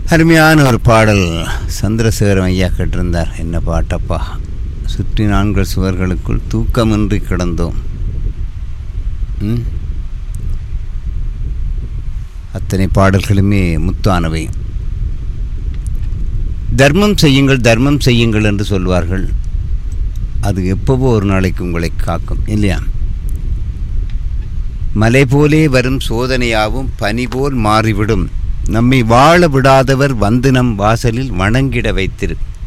அருமையான ஒரு பாடல் சந்திரசேகரம் ஐயா கேட்டிருந்தார் என்ன பாட்டப்பா சுற்றி நான்கு சுவர்களுக்குள் தூக்கமின்றி கிடந்தோம் ம்? அத்தனை பாடல்களுமே முத்தானவை தர்மம் செய்யுங்கள் தர்மம் செய்யுங்கள் என்று சொல்வார்கள் அது எப்பவோ ஒரு நாளைக்கு உங்களை காக்கும் இல்லையா மலை போலே வரும் சோதனையாவும் பனி போல் மாறிவிடும் நம்மை வாழ விடாதவர் வந்து நம் வாசலில் வணங்கிட வைத்திரு